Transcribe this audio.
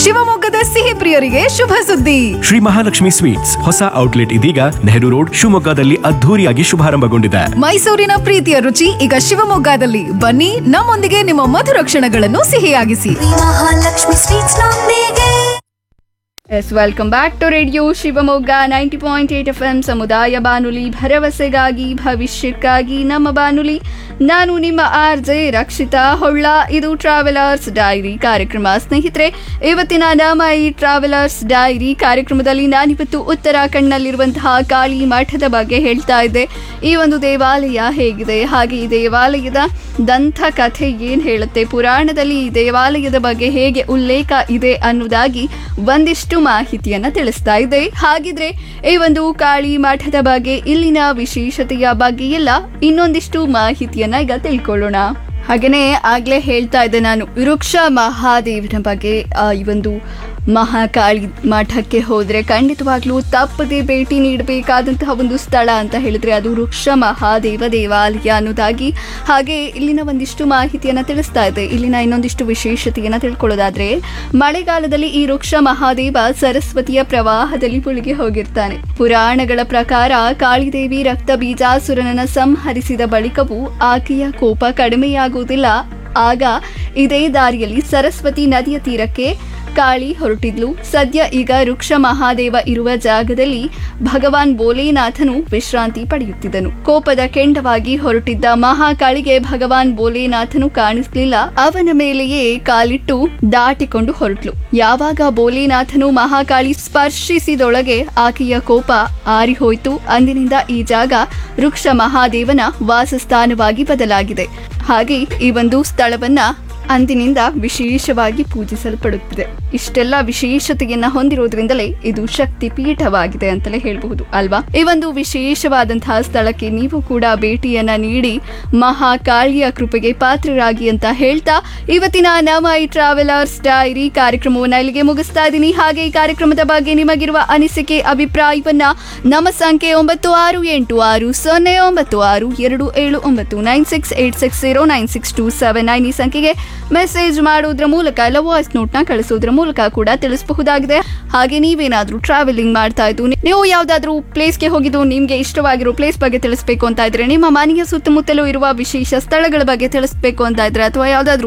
ಶಿವಮೊಗ್ಗದ ಸಿಹಿ ಪ್ರಿಯರಿಗೆ ಶುಭ ಸುದ್ದಿ ಶ್ರೀ ಮಹಾಲಕ್ಷ್ಮಿ ಸ್ವೀಟ್ಸ್ ಹೊಸ ಔಟ್ಲೆಟ್ ಇದೀಗ ನೆಹರು ರೋಡ್ ಶಿವಮೊಗ್ಗದಲ್ಲಿ ಅದ್ಧೂರಿಯಾಗಿ ಶುಭಾರಂಭಗೊಂಡಿದೆ ಮೈಸೂರಿನ ಪ್ರೀತಿಯ ರುಚಿ ಈಗ ಶಿವಮೊಗ್ಗದಲ್ಲಿ ಬನ್ನಿ ನಮ್ಮೊಂದಿಗೆ ನಿಮ್ಮ ಮಧುರ ಕ್ಷಣಗಳನ್ನು ಸಿಹಿಯಾಗಿಸಿ ಮಹಾಲಕ್ಷ್ಮಿ ಸ್ವೀಟ್ಸ್ ನೊಂದಿಗೆ yes welcome back to radio Shivamogga ninety point eight F M ಸಮುದಾಯ ಬಾನುಲಿ ಭರವಸೆಗಾಗಿ ಭವಿಷ್ಯಕ್ಕಾಗಿ ನಮ್ಮ ಬಾನುಲಿ ನಾನು ನಿಮ್ಮ ಆರ್ ಜೆ ರಕ್ಷಿತಾ ಹೊಳ್ಳ ಇದು ಟ್ರಾವೆಲರ್ಸ್ ಡೈರಿ ಕಾರ್ಯಕ್ರಮ ಸ್ನೇಹಿತರೆ ಇವತ್ತಿನ ನಮ್ಮ ಈ ಟ್ರಾವೆಲರ್ಸ್ ಡೈರಿ ಕಾರ್ಯಕ್ರಮದಲ್ಲಿ ನಾನಿವತ್ತು ಉತ್ತರಾಖಂಡ್ನಲ್ಲಿರುವಂತಹ ಕಾಳಿ ಮಠದ ಬಗ್ಗೆ ಹೇಳ್ತಾ ಇದ್ದೆ ಈ ಒಂದು ದೇವಾಲಯ ಹೇಗಿದೆ ಹಾಗೆ ಈ ದೇವಾಲಯದ ದಂಥ ಕಥೆ ಏನು ಹೇಳುತ್ತೆ ಪುರಾಣದಲ್ಲಿ ಈ ದೇವಾಲಯದ ಬಗ್ಗೆ ಹೇಗೆ ಉಲ್ಲೇಖ ಇದೆ ಅನ್ನೋದಾಗಿ ಒಂದಿಷ್ಟು ಮಾಹಿತಿಯನ್ನ ತಿಳಿಸ್ತಾ ಇದೆ ಹಾಗಿದ್ರೆ ಈ ಒಂದು ಕಾಳಿ ಮಠದ ಬಗ್ಗೆ ಇಲ್ಲಿನ ವಿಶೇಷತೆಯ ಬಗ್ಗೆ ಎಲ್ಲ ಇನ್ನೊಂದಿಷ್ಟು ಮಾಹಿತಿಯನ್ನ ಈಗ ತಿಳ್ಕೊಳ್ಳೋಣ ಹಾಗೇನೆ ಆಗ್ಲೇ ಹೇಳ್ತಾ ಇದ್ದೆ ನಾನು ವೃಕ್ಷ ಮಹಾದೇವನ ಬಗ್ಗೆ ಆ, ಈ ಒಂದು ಮಹಾಕಾಳಿ ಮಠಕ್ಕೆ ಹೋದ್ರೆ ಖಂಡಿತವಾಗ್ಲೂ ತಪ್ಪದೆ ಭೇಟಿ ನೀಡಬೇಕಾದಂತಹ ಒಂದು ಸ್ಥಳ ಅಂತ ಹೇಳಿದ್ರೆ ಅದು ವೃಕ್ಷ ಮಹಾದೇವ ದೇವಾಲಯ ಅನ್ನೋದಾಗಿ ಹಾಗೆ ಇಲ್ಲಿನ ಒಂದಿಷ್ಟು ಮಾಹಿತಿಯನ್ನ ತಿಳಿಸ್ತಾ ಇದೆ ಇಲ್ಲಿನ ಇನ್ನೊಂದಿಷ್ಟು ವಿಶೇಷತೆಯನ್ನ ತಿಳ್ಕೊಳ್ಳೋದಾದ್ರೆ ಮಳೆಗಾಲದಲ್ಲಿ ಈ ವೃಕ್ಷ ಮಹಾದೇವ ಸರಸ್ವತಿಯ ಪ್ರವಾಹದಲ್ಲಿ ಮುಳುಗಿ ಹೋಗಿರ್ತಾನೆ ಪುರಾಣಗಳ ಪ್ರಕಾರ ಕಾಳಿದೇವಿ ರಕ್ತ ಬೀಜಾಸುರನನ್ನ ಸಂಹರಿಸಿದ ಬಳಿಕವೂ ಆಕೆಯ ಕೋಪ ಕಡಿಮೆಯಾಗುವುದಿಲ್ಲ ಆಗ ಇದೇ ದಾರಿಯಲ್ಲಿ ಸರಸ್ವತಿ ನದಿಯ ತೀರಕ್ಕೆ ಕಾಳಿ ಹೊರಟಿದ್ಲು ಸದ್ಯ ಈಗ ವೃಕ್ಷ ಮಹಾದೇವ ಇರುವ ಜಾಗದಲ್ಲಿ ಭಗವಾನ್ ಬೋಲೆನಾಥನು ವಿಶ್ರಾಂತಿ ಪಡೆಯುತ್ತಿದ್ದನು ಕೋಪದ ಕೆಂಡವಾಗಿ ಹೊರಟಿದ್ದ ಮಹಾಕಾಳಿಗೆ ಭಗವಾನ್ ಬೋಲೆನಾಥನು ಕಾಣಿಸ್ಲಿಲ್ಲ ಅವನ ಮೇಲೆಯೇ ಕಾಲಿಟ್ಟು ದಾಟಿಕೊಂಡು ಹೊರಟ್ಲು ಯಾವಾಗ ಬೋಲೆನಾಥನು ಮಹಾಕಾಳಿ ಸ್ಪರ್ಶಿಸಿದೊಳಗೆ ಆಕೆಯ ಕೋಪ ಆರಿಹೋಯ್ತು ಅಂದಿನಿಂದ ಈ ಜಾಗ ವೃಕ್ಷ ಮಹಾದೇವನ ವಾಸಸ್ಥಾನವಾಗಿ ಬದಲಾಗಿದೆ ಹಾಗೆ ಈ ಒಂದು ಸ್ಥಳವನ್ನ ಅಂದಿನಿಂದ ವಿಶೇಷವಾಗಿ ಪೂಜಿಸಲ್ಪಡುತ್ತಿದೆ ಇಷ್ಟೆಲ್ಲ ವಿಶೇಷತೆಯನ್ನ ಹೊಂದಿರೋದ್ರಿಂದಲೇ ಇದು ಶಕ್ತಿ ಪೀಠವಾಗಿದೆ ಅಂತಲೇ ಹೇಳಬಹುದು ಅಲ್ವಾ ಈ ಒಂದು ವಿಶೇಷವಾದಂತಹ ಸ್ಥಳಕ್ಕೆ ನೀವು ಕೂಡ ಭೇಟಿಯನ್ನ ನೀಡಿ ಮಹಾಕಾಳಿಯ ಕೃಪೆಗೆ ಪಾತ್ರರಾಗಿ ಅಂತ ಹೇಳ್ತಾ ಇವತ್ತಿನ ನಮ್ಮ ಈ ಟ್ರಾವೆಲರ್ಸ್ ಡೈರಿ ಕಾರ್ಯಕ್ರಮವನ್ನ ಇಲ್ಲಿಗೆ ಮುಗಿಸ್ತಾ ಇದ್ದೀನಿ ಹಾಗೆ ಈ ಕಾರ್ಯಕ್ರಮದ ಬಗ್ಗೆ ನಿಮಗಿರುವ ಅನಿಸಿಕೆ ಅಭಿಪ್ರಾಯವನ್ನ ನಮ್ಮ ಸಂಖ್ಯೆ ಒಂಬತ್ತು ಆರು ಎಂಟು ಆರು ಸೊನ್ನೆ ಒಂಬತ್ತು ಆರು ಎರಡು ಏಳು ಒಂಬತ್ತು nine six eight six zero nine six two seven nine ಈ ಸಂಖ್ಯೆಗೆ ಮೆಸೇಜ್ ಮಾಡೋದ್ರ ಮೂಲಕ ಇಲ್ಲ ವಾಯ್ಸ್ ನೋಟ್ನ ಕಳಿಸೋದ್ರ ಮೂಲಕ ಕೂಡ ತಿಳಿಸಬಹುದಾಗಿದೆ ಹಾಗೆ ನೀವೇನಾದ್ರೂ ಟ್ರಾವೆಲಿಂಗ್ ಮಾಡ್ತಾ ಇದ್ದು ನೀವು ಯಾವ್ದಾದ್ರು ಪ್ಲೇಸ್ಗೆ ಹೋಗಿದ್ದು ನಿಮ್ಗೆ ಇಷ್ಟವಾಗಿರೋ ಪ್ಲೇಸ್ ಬಗ್ಗೆ ತಿಳಿಸ್ಬೇಕು ಅಂತ ಇದ್ರೆ ನಿಮ್ಮ ಮನೆಯ ಸುತ್ತಮುತ್ತಲೂ ಇರುವ ವಿಶೇಷ ಸ್ಥಳಗಳ ಬಗ್ಗೆ ತಿಳಿಸ್ಬೇಕು ಅಂತ ಇದ್ರೆ ಅಥವಾ ಯಾವ್ದಾದ್ರು